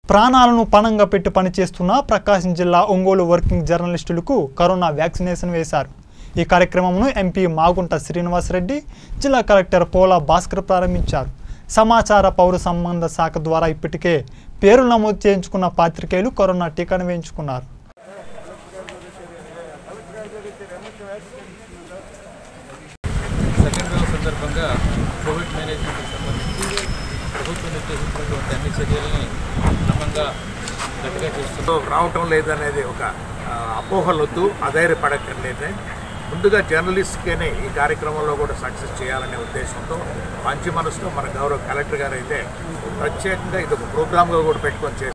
ప్రాణాలను పణంగా పెట్టి పనిచేస్తున్న ప్రకాశం జిల్లా ఒంగోలు వర్కింగ్ జర్నలిస్టులకు కరోనా వ్యాక్సినేషన్ వేశారు ఈ కార్యక్రమంను ఎంపీ మాగుంట శ్రీనివాసరెడ్డి జిల్లా కలెక్టర్ పోలా భాస్కర్ ప్రారంభించారు సమాచార పౌర సంబంధ శాఖ ద్వారా ఇప్పటికే పేరు నమోదు చేయించుకున్న పాత్రికేయులు కరోనా టీకాను వేయించుకున్నారు సెకండ్ వేవ్ సందర్భంగా కోవిడ్ మేనేజ్మెంట్కి సంబంధించి ప్రభుత్వం నిర్దేశించినటువంటి అన్ని చర్యలని క్రమంగా గట్టిగా చేస్తూ సో రావటం లేదనేది ఒక ఆ, అపోహలొద్దు అధైర్యపడక్కర్లేదే ముందుగా జర్నలిస్ట్కేనే ఈ కార్యక్రమంలో కూడా సక్సెస్ చేయాలనే ఉద్దేశంతో మంచి మనసుతో మన గౌరవ కలెక్టర్ గారు అయితే ప్రత్యేకంగా ఇది ఒక ప్రోగ్రామ్గా కూడా పెట్టుకొని చేస్తారు